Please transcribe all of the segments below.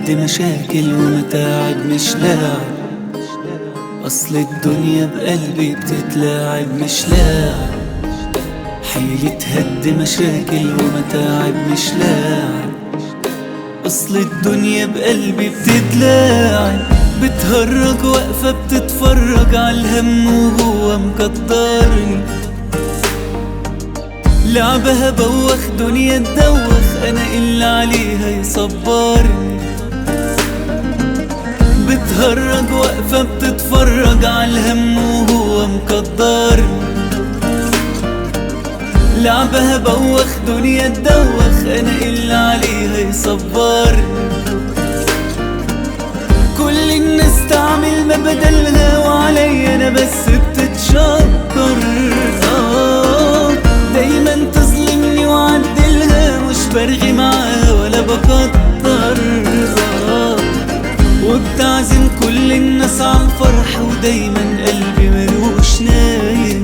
بتهد مشاكل ومتاعب مش لاعب أصل الدنيا بقلبي بتتلاعب مش لاعب حيلي تهد مشاكل ومتاعب مش لاعب أصل الدنيا بقلبي بتتلاعب بتهرج واقفة بتتفرج عالهم وهو مقدرني لعبها بوخ دنيا تدوخ انا اللي عليها يصبرني بتهرج واقفة بتتفرج عالهم وهو مقدرني لعبها بوخ دنيا تدوخ انا اللي عليها يصبرني كل الناس تعمل ما بدلها وعليا انا بس بتتشكر آه دايما تظلمني وعدلها مش برغي معاها ولا بكتر آه وبتعزم كل الناس على الفرح ودايما قلبي ملوش نايم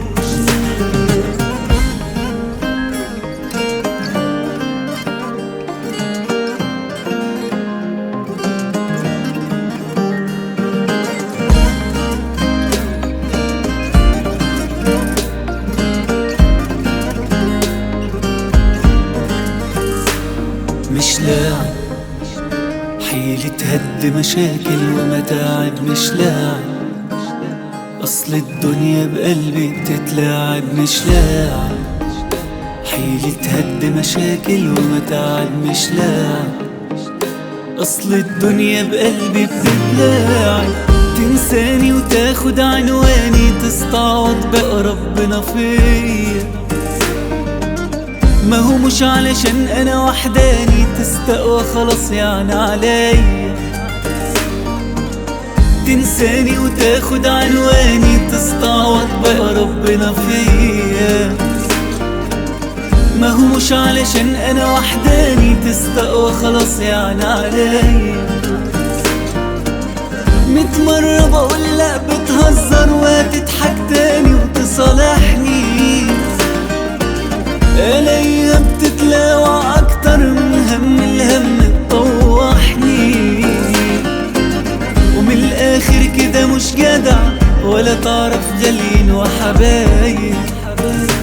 مش لاعب حيلي تهد مشاكل ومتاعب مش لاعب أصل الدنيا بقلبي بتتلاعب مش لاعب حيلي تهد مشاكل ومتاعب مش لاعب أصل الدنيا بقلبي بتتلاعب تنساني وتاخد عنواني تستعوض بقى ربنا فيا ما هو مش علشان انا وحداني تستقوى خلاص يعني عليا تنساني وتاخد عنواني تستعوض بقى ربنا فيا ما هو مش علشان انا وحداني تستقوى خلاص يعني عليا ميت مرة بقول لا بتهزر وتضحك تاني وتصالحني الاقيها بتتلاوع اكتر من هم الهم تطوحني ومن الاخر كده مش جدع ولا تعرف غاليين وحبايب